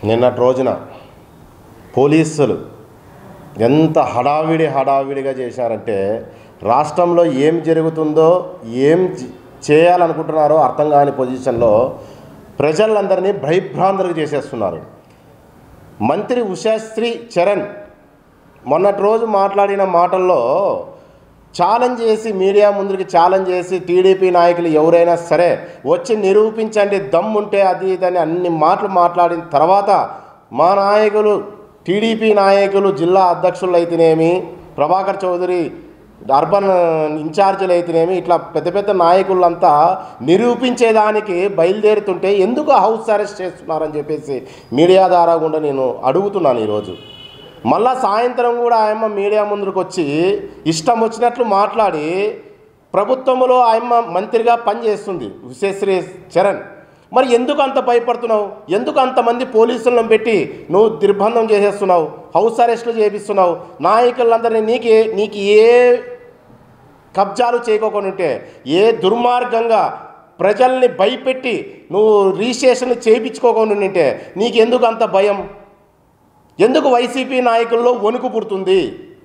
నిన్నటి రోజున పోలీసులు ఎంత హడావిడి హడావిడిగా చేశారంటే రాష్ట్రంలో ఏం జరుగుతుందో ఏం చే- చేయాలనుకుంటున్నారో అర్థం కాని పొజిషన్లో ప్రజలందరినీ భయభ్రాంతులకు చేసేస్తున్నారు మంత్రి ఉషాశ్రీ చరణ్ మొన్నటి రోజు మాట్లాడిన మాటల్లో ఛాలెంజ్ చేసి మీడియా ముందుకి ఛాలెంజ్ చేసి టీడీపీ నాయకులు ఎవరైనా సరే వచ్చి నిరూపించండి దమ్ముంటే అది ఇదని అన్ని మాటలు మాట్లాడిన తర్వాత మా నాయకులు టీడీపీ నాయకులు జిల్లా అధ్యక్షులు అయితేనేమి ప్రభాకర్ చౌదరి అర్బన్ ఇన్ఛార్జీలు అయితేనేమి ఇట్లా పెద్ద పెద్ద నాయకులంతా నిరూపించేదానికి బయలుదేరుతుంటే ఎందుకు హౌస్ అరెస్ట్ చేస్తున్నారని చెప్పేసి మీడియా ద్వారా కూడా నేను అడుగుతున్నాను ఈరోజు మళ్ళా సాయంత్రం కూడా ఆయమ్మ మీడియా ముందుకు వచ్చి ఇష్టం వచ్చినట్లు మాట్లాడి ప్రభుత్వంలో ఆయమ్మ మంత్రిగా పనిచేస్తుంది విశ్వేశ్వరి చరణ్ మరి ఎందుకు అంత భయపడుతున్నావు ఎందుకు అంతమంది పోలీసులను పెట్టి నువ్వు నిర్బంధం చేసేస్తున్నావు హౌస్ అరెస్టులు చేపిస్తున్నావు నాయకులందరినీ నీకే నీకు ఏ కబ్జాలు చేయకోకుండా ఉంటే ఏ దుర్మార్గంగా ప్రజల్ని భయపెట్టి నువ్వు రిజిస్ట్రేషన్ చేయించుకోకుండా ఉంటే నీకెందుకు అంత భయం ఎందుకు వైసీపీ నాయకుల్లో వణుకు పుడుతుంది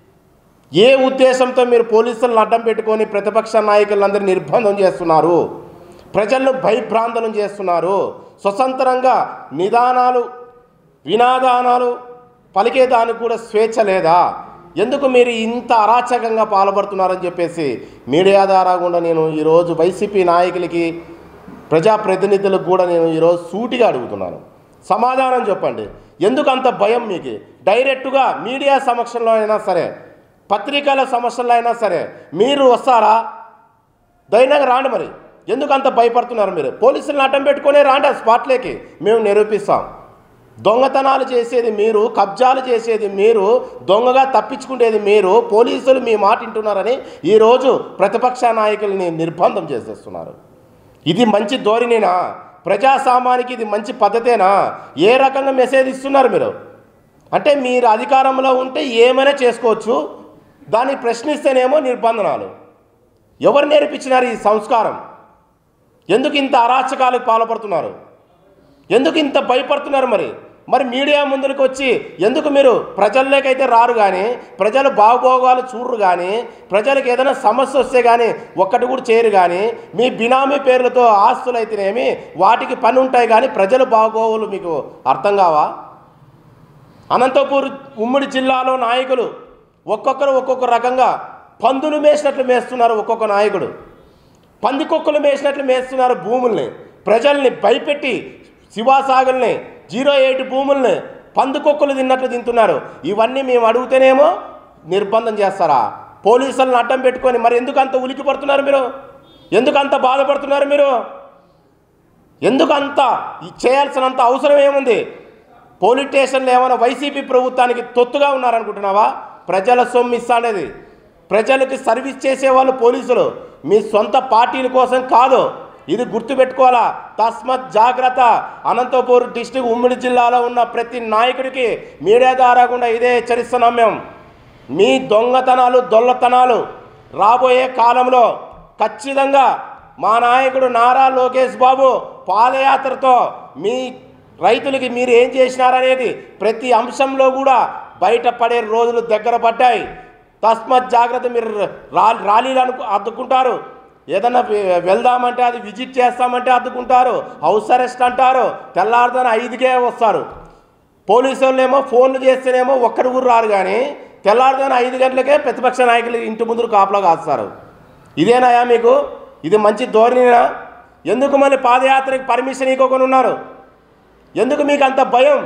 ఏ ఉద్దేశంతో మీరు పోలీసులను అడ్డం పెట్టుకొని ప్రతిపక్ష నాయకులందరూ నిర్బంధం చేస్తున్నారు ప్రజలను భయభ్రాంతులను చేస్తున్నారు స్వతంత్రంగా నిదానాలు వినాదానాలు పలికేదానికి కూడా స్వేచ్ఛ లేదా ఎందుకు మీరు ఇంత అరాచకంగా పాల్పడుతున్నారని చెప్పేసి మీడియా ద్వారా కూడా నేను ఈరోజు వైసీపీ నాయకులకి ప్రజాప్రతినిధులకు కూడా నేను ఈరోజు సూటిగా అడుగుతున్నాను సమాధానం చెప్పండి ఎందుకు అంత భయం మీకు డైరెక్ట్గా మీడియా సమక్షంలో అయినా సరే పత్రికల సమస్యల్లో అయినా సరే మీరు వస్తారా ధైర్యంగా రాండి మరి ఎందుకు అంత భయపడుతున్నారు మీరు పోలీసులను అడ్డం పెట్టుకునే రాండి ఆ స్పాట్లోకి మేము నిరూపిస్తాం దొంగతనాలు చేసేది మీరు కబ్జాలు చేసేది మీరు దొంగగా తప్పించుకునేది మీరు పోలీసులు మీ మాట వింటున్నారని ఈరోజు ప్రతిపక్ష నాయకుల్ని నిర్బంధం చేసేస్తున్నారు ఇది మంచి ధోరణినా ప్రజాస్వామానికి ఇది మంచి పద్ధతేనా ఏ రకంగా మెసేజ్ ఇస్తున్నారు మీరు అంటే మీరు అధికారంలో ఉంటే ఏమైనా చేసుకోవచ్చు దాన్ని ప్రశ్నిస్తేనేమో నిర్బంధనాలు ఎవరు నేర్పించినారు ఈ సంస్కారం ఎందుకు ఇంత అరాచకాలకు పాల్పడుతున్నారు ఎందుకు ఇంత భయపడుతున్నారు మరి మరి మీడియా ముందుకు వచ్చి ఎందుకు మీరు ప్రజల్లోకైతే రారు కానీ ప్రజలు బాగోగాలు చూడరు కానీ ప్రజలకు ఏదైనా సమస్య వస్తే కానీ ఒక్కటి కూడా చేయరు కానీ మీ బినామీ పేర్లతో ఆస్తులు అయితేనేమి వాటికి పని ఉంటాయి కానీ ప్రజలు బాగోవులు మీకు అర్థం కావా అనంతపూర్ ఉమ్మడి జిల్లాలో నాయకులు ఒక్కొక్కరు ఒక్కొక్క రకంగా పందులు మేసినట్లు మేస్తున్నారు ఒక్కొక్క నాయకుడు పందికొక్కులు మేసినట్లు మేస్తున్నారు భూముల్ని ప్రజల్ని భయపెట్టి శివాసాగుల్ని జీరో ఎయిట్ భూముల్ని పందుకొక్కులు తిన్నట్లు తింటున్నారు ఇవన్నీ మేము అడిగితేనేమో నిర్బంధం చేస్తారా పోలీసులను అడ్డం పెట్టుకొని మరి ఎందుకు అంత ఉలికి పడుతున్నారు మీరు ఎందుకు అంత బాధపడుతున్నారు మీరు ఎందుకు అంత ఈ చేయాల్సినంత అవసరం ఏముంది పోలీస్ స్టేషన్లు ఏమైనా వైసీపీ ప్రభుత్వానికి తొత్తుగా ఉన్నారనుకుంటున్నావా ప్రజల సొమ్ము ఇస్తానేది ప్రజలకి సర్వీస్ చేసేవాళ్ళు పోలీసులు మీ సొంత పార్టీల కోసం కాదు ఇది గుర్తుపెట్టుకోవాలా తస్మత్ జాగ్రత్త అనంతపూర్ డిస్టిక్ ఉమ్మడి జిల్లాలో ఉన్న ప్రతి నాయకుడికి మీడియా ద్వారా కూడా ఇదే హెచ్చరిస్తున్నాం మేము మీ దొంగతనాలు దొల్లతనాలు రాబోయే కాలంలో ఖచ్చితంగా మా నాయకుడు నారా లోకేష్ బాబు పాదయాత్రతో మీ రైతులకి మీరు ఏం చేసినారనేది ప్రతి అంశంలో కూడా బయటపడే రోజులు దగ్గర పడ్డాయి తస్మత్ జాగ్రత్త మీరు రా ర్యాలీలు అనుకు అద్దుకుంటారు ఏదన్నా వె- వెళ్దామంటే అది విజిట్ చేస్తామంటే అద్దుకుంటారు హౌస్ అరెస్ట్ అంటారు తెల్లారుదని ఐదుకే వస్తారు పోలీసు వాళ్ళేమో ఫోన్లు చేస్తేనేమో ఒక్కడు కూడా రారు కానీ తెల్లారుదని ఐదు గంటలకే ప్రతిపక్ష నాయకులు ఇంటి ముందు కాపలా కాస్తారు ఇదేనాయా మీకు ఇది మంచి ధోరణినా ఎందుకు మళ్ళీ పాదయాత్రకి పర్మిషన్ ఇవ్వకుండా ఉన్నారు ఎందుకు మీకు అంత భయం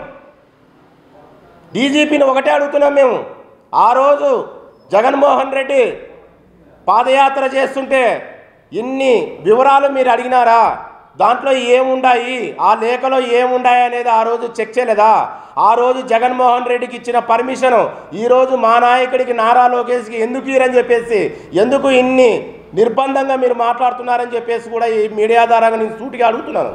డీజీపీని ఒకటే అడుగుతున్నాం మేము ఆ రోజు జగన్మోహన్ రెడ్డి పాదయాత్ర చేస్తుంటే ఇన్ని వివరాలు మీరు అడిగినారా దాంట్లో ఏముండాయి ఆ లేఖలో ఏముండాయి అనేది ఆ రోజు చెక్ చేయలేదా ఆ రోజు జగన్మోహన్ రెడ్డికి ఇచ్చిన పర్మిషన్ ఈరోజు మా నాయకుడికి నారా లోకేష్కి ఎందుకు ఇరని చెప్పేసి ఎందుకు ఇన్ని నిర్బంధంగా మీరు మాట్లాడుతున్నారని చెప్పేసి కూడా ఈ మీడియా ద్వారా నేను సూటిగా అడుగుతున్నాను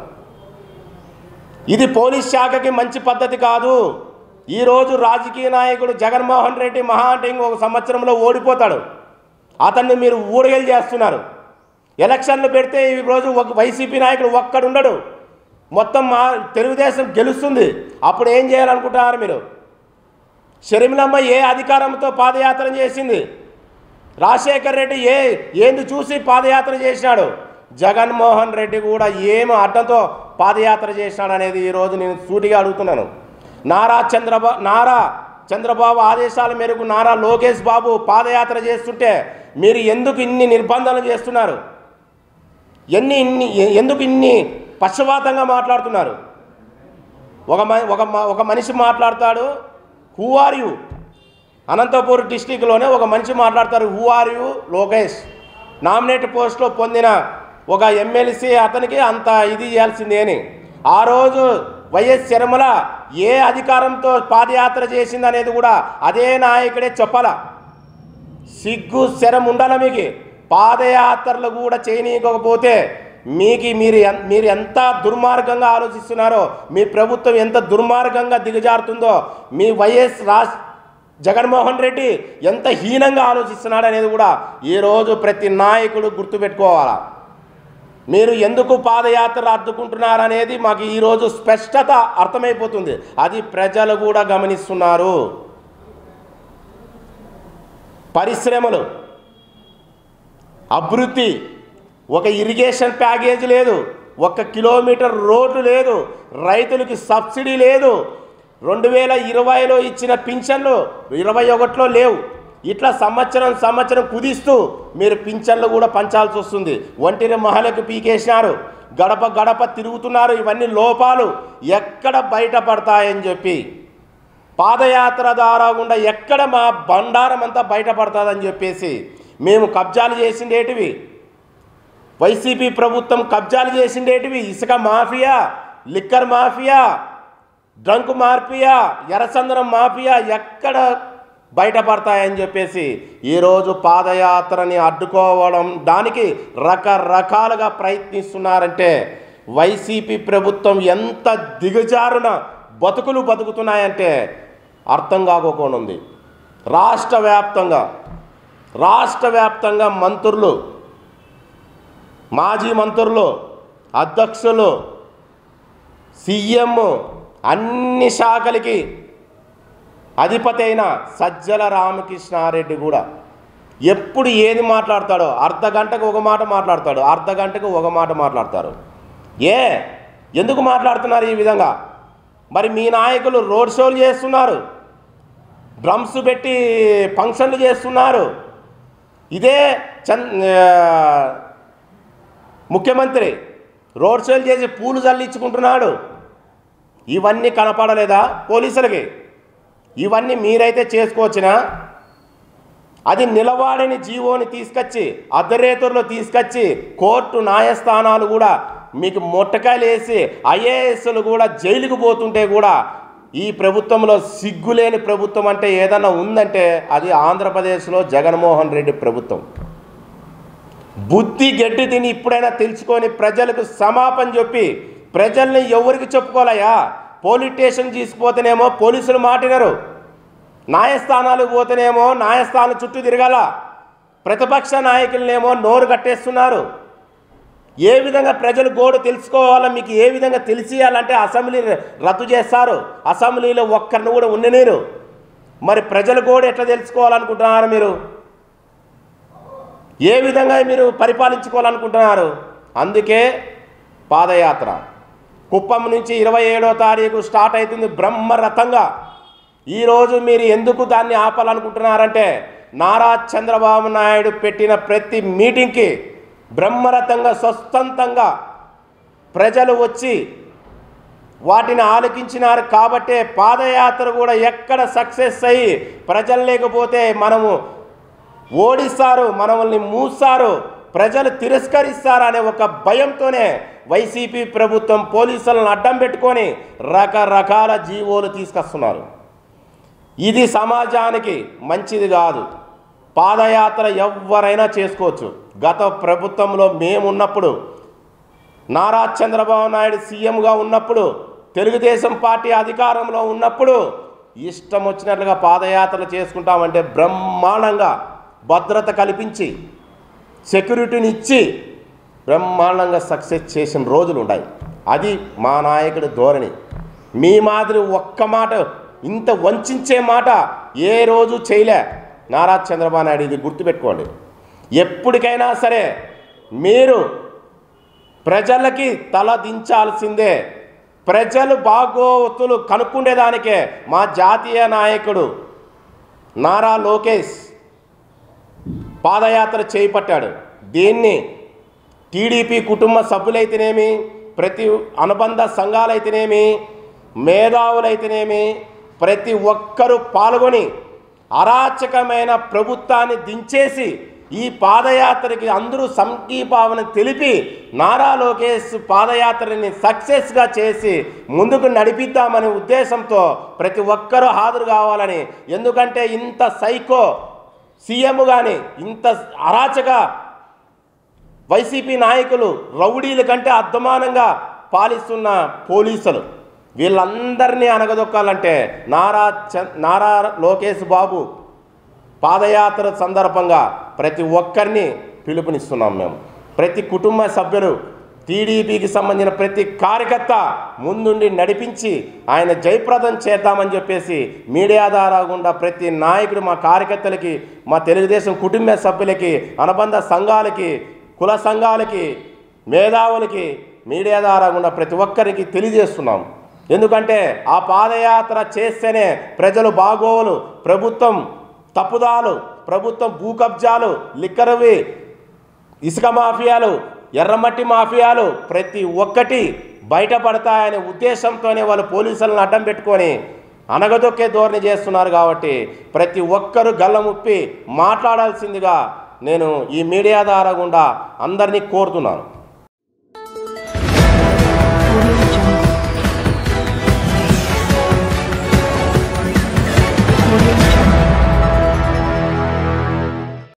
ఇది పోలీస్ శాఖకి మంచి పద్ధతి కాదు ఈరోజు రాజకీయ నాయకుడు జగన్మోహన్ రెడ్డి మహా అంటే ఇంకొక సంవత్సరంలో ఓడిపోతాడు అతన్ని మీరు ఊరగలు చేస్తున్నారు ఎలక్షన్లు పెడితే ఈరోజు ఒక వైసీపీ నాయకుడు ఒక్కడుండడు మొత్తం మా తెలుగుదేశం గెలుస్తుంది అప్పుడు ఏం చేయాలనుకుంటున్నారు మీరు షర్మిలమ్మ ఏ అధికారంతో పాదయాత్ర చేసింది రాజశేఖర్ రెడ్డి ఏ ఏంది చూసి పాదయాత్ర చేసినాడు జగన్మోహన్ రెడ్డి కూడా ఏమి అడ్డంతో పాదయాత్ర చేసినాడు అనేది ఈరోజు నేను సూటిగా అడుగుతున్నాను నారా చంద్రబాబు నారా చంద్రబాబు ఆదేశాల మేరకు నారా లోకేష్ బాబు పాదయాత్ర చేస్తుంటే మీరు ఎందుకు ఇన్ని నిర్బంధాలు చేస్తున్నారు ఎన్ని ఇన్ని ఎందుకు ఇన్ని పక్షపాతంగా మాట్లాడుతున్నారు ఒక మ ఒక మ- ఒక మనిషి మాట్లాడతాడు హూ ఆర్ యూ అనంతపూర్ డిస్టిక్లోనే ఒక మనిషి మాట్లాడతారు who are you Lokesh nominate పోస్ట్లో పొందిన ఒక ఎమ్మెల్సీ అతనికి అంత ఇది చేయాల్సిందే అని ఆ రోజు వైఎస్ శర్మల ఏ అధికారంతో పాదయాత్ర చేసింది అనేది కూడా అదే నాయకుడే చెప్పాల సిగ్గు శరం ఉండాల మీకు పాదయాత్రలు కూడా చేయనీయకపోతే మీకు మీరు ఎన్- మీరు ఎంత దుర్మార్గంగా ఆలోచిస్తున్నారో మీ ప్రభుత్వం ఎంత దుర్మార్గంగా దిగజారుతుందో మీ వైఎస్ రాజ్ జగన్మోహన్ రెడ్డి ఎంత హీనంగా ఆలోచిస్తున్నాడు అనేది కూడా ఈరోజు ప్రతి నాయకుడు గుర్తుపెట్టుకోవాలా మీరు ఎందుకు పాదయాత్ర అడ్డుకుంటున్నారు అనేది మాకు ఈరోజు స్పష్టత అర్థమైపోతుంది అది ప్రజలు కూడా గమనిస్తున్నారు పరిశ్రమలు అభివృద్ధి ఒక ఇరిగేషన్ ప్యాకేజ్ లేదు ఒక కిలోమీటర్ రోడ్డు లేదు రైతులకి సబ్సిడీ లేదు రెండు వేల ఇరవైలో ఇచ్చిన పింఛన్లు ఇరవై ఒకటిలో లేవు ఇట్లా సంవత్సరం సంవత్సరం కుదిస్తూ మీరు పింఛన్లు కూడా పంచాల్సి వస్తుంది ఒంటిని మహిళకు పీకేసినారు గడప గడప తిరుగుతున్నారు ఇవన్నీ లోపాలు ఎక్కడ బయటపడతాయని చెప్పి పాదయాత్ర ద్వారా గుండా ఎక్కడ మా బండారం అంతా బయటపడుతుందని చెప్పేసి మేము కబ్జాలు చేసిండేటివి వైసీపీ ప్రభుత్వం కబ్జాలు చేసిండేటివి ఇసుక mafia liquor mafia drunk mafia ఎర్రచందనం మాఫియా ఎక్కడ బయటపడతాయని చెప్పేసి ఈరోజు పాదయాత్రని అడ్డుకోవడం దానికి రకరకాలుగా ప్రయత్నిస్తున్నారంటే వైసీపీ ప్రభుత్వం ఎంత దిగజారున బతుకులు బతుకుతున్నాయంటే అర్థం కాకోకుండా ఉంది రాష్ట్ర వ్యాప్తంగా రాష్ట్ర వ్యాప్తంగా మంత్రులు మాజీ మంత్రులు అధ్యక్షులు సీఎం అన్ని శాఖలకి అధిపతి అయిన సజ్జల రామకృష్ణారెడ్డి కూడా ఎప్పుడు ఏది మాట్లాడతాడో అర్ధ గంటకు ఒక మాట మాట్లాడతాడు అర్ధ గంటకు ఒక మాట మాట్లాడతారు ఏ ఎందుకు మాట్లాడుతున్నారు ఈ విధంగా మరి మీ నాయకులు రోడ్ షోలు చేస్తున్నారు డ్రమ్స్ పెట్టి ఫంక్షన్లు చేస్తున్నారు ఇదే చన్ ఆ, ముఖ్యమంత్రి రోడ్ షోలు చేసి పూలు చల్లించుకుంటున్నాడు ఇవన్నీ కనపడలేదా పోలీసులకి ఇవన్నీ మీరైతే చేసుకోవచ్చునా అది నిలవాడని జీవోని తీసుకొచ్చి అర్ధరేతుల్లో తీసుకొచ్చి కోర్టు న్యాయస్థానాలు కూడా మీకు మొట్టకాయలు వేసి ఐఏఎస్లు కూడా జైలుకు పోతుంటే కూడా ఈ ప్రభుత్వంలో సిగ్గులేని ప్రభుత్వం అంటే ఏదన్నా ఉందంటే అది ఆంధ్రప్రదేశ్లో జగన్మోహన్ రెడ్డి ప్రభుత్వం బుద్ధి గడ్డి తిని ఇప్పుడైనా తెలుసుకొని ప్రజలకు సమాపం చెప్పి ప్రజల్ని ఎవరికి చెప్పుకోవాలయ్యా పోలీస్ స్టేషన్ తీసుకుపోతేనేమో పోలీసులు మాటినరు న్యాయస్థానాలకు పోతేనేమో న్యాయస్థానం చుట్టూ తిరగాల ప్రతిపక్ష నాయకులనేమో నోరు కట్టేస్తున్నారు ఏ విధంగా ప్రజలు గోడు తెలుసుకోవాలో మీకు ఏ విధంగా తెలిసియాలంటే అసెంబ్లీ రద్దు చేస్తారు అసెంబ్లీలో ఒక్కరిని కూడా ఉండనేరు మరి ప్రజలు గోడు ఎట్లా తెలుసుకోవాలనుకుంటున్నారు మీరు ఏ విధంగా మీరు పరిపాలించుకోవాలనుకుంటున్నారు అందుకే పాదయాత్ర కుప్పం నుంచి ఇరవై ఏడో తారీఖు స్టార్ట్ అవుతుంది బ్రహ్మరథంగా ఈరోజు మీరు ఎందుకు దాన్ని ఆపాలనుకుంటున్నారంటే నారా చంద్రబాబు నాయుడు పెట్టిన ప్రతి మీటింగ్కి బ్రహ్మరథంగా స్వస్థంతంగా ప్రజలు వచ్చి వాటిని ఆలకించినారు కాబట్టే పాదయాత్ర కూడా ఎక్కడ సక్సెస్ అయ్యి ప్రజలు లేకపోతే మనము ఓడిస్తారు మనల్ని మూస్తారు ప్రజలు తిరస్కరిస్తారు అనే ఒక భయంతోనే వైసీపీ ప్రభుత్వం పోలీసులను అడ్డం పెట్టుకొని రకరకాల జీవోలు తీసుకొస్తున్నారు ఇది సమాజానికి మంచిది కాదు పాదయాత్ర ఎవరైనా చేసుకోవచ్చు గత ప్రభుత్వంలో మేమున్నప్పుడు నారా చంద్రబాబు నాయుడు సీఎంగా ఉన్నప్పుడు తెలుగుదేశం పార్టీ అధికారంలో ఉన్నప్పుడు ఇష్టం వచ్చినట్లుగా పాదయాత్రలు చేసుకుంటామంటే బ్రహ్మాండంగా భద్రత కల్పించి సెక్యూరిటీని ఇచ్చి బ్రహ్మాండంగా సక్సెస్ చేసిన రోజులు ఉన్నాయి అది మా నాయకుడి ధోరణి మీ మాదిరి ఒక్క మాట ఇంత వంచే మాట ఏ రోజు చేయలే నారా చంద్రబాబు నాయుడు ఇది గుర్తుపెట్టుకోండి ఎప్పటికైనా సరే మీరు ప్రజలకి తల దించాల్సిందే ప్రజలు బాగోతులు కనుక్కుండేదానికే మా జాతీయ నాయకుడు నారా లోకేష్ పాదయాత్ర చేపట్టాడు దీన్ని టీడీపీ కుటుంబ సభ్యులైతేనేమి ప్రతి అనుబంధ సంఘాలైతేనేమి మేధావులైతేనేమి ప్రతి ఒక్కరూ పాల్గొని అరాచకమైన ప్రభుత్వాన్ని దించేసి ఈ పాదయాత్రకి అందరూ సంఘీభావన తెలిపి నారా లోకేష్ పాదయాత్రని సక్సెస్గా చేసి ముందుకు నడిపిద్దామనే ఉద్దేశంతో ప్రతి ఒక్కరూ హాజరు కావాలని ఎందుకంటే ఇంత సైకో సీఎం కానీ ఇంత అరాచక వైసీపీ నాయకులు రౌడీల కంటే అర్థమానంగా పాలిస్తున్న పోలీసులు వీళ్ళందరినీ అనగదొక్కాలంటే నారా చ నారా లోకేష్ బాబు పాదయాత్ర సందర్భంగా ప్రతి ఒక్కరిని పిలుపునిస్తున్నాం మేము ప్రతి కుటుంబ సభ్యులు టీడీపీకి సంబంధించిన ప్రతి కార్యకర్త ముందుండి నడిపించి ఆయన జయప్రదం చేద్దామని చెప్పేసి మీడియా ద్వారా గుండా ప్రతి నాయకుడు మా కార్యకర్తలకి మా తెలుగుదేశం కుటుంబ సభ్యులకి అనుబంధ సంఘాలకి కుల సంఘాలకి మేధావులకి మీడియా ద్వారా గుండా ప్రతి ఒక్కరికి తెలియజేస్తున్నాం ఎందుకంటే ఆ పాదయాత్ర చేస్తేనే ప్రజలు బాగోలు ప్రభుత్వం తప్పుదాలు ప్రభుత్వం భూ కబ్జాలు లిక్కరవి ఇసుక మాఫియాలు ఎర్రమట్టి మాఫియాలు ప్రతి ఒక్కటి బయటపడతాయనే ఉద్దేశంతోనే వాళ్ళు పోలీసులను అడ్డం పెట్టుకొని అనగదొక్కే ధోరణి చేస్తున్నారు కాబట్టి ప్రతి ఒక్కరూ గల్లముప్పి మాట్లాడాల్సిందిగా నేను ఈ మీడియా ద్వారా గుండా అందరినీ కోరుతున్నాను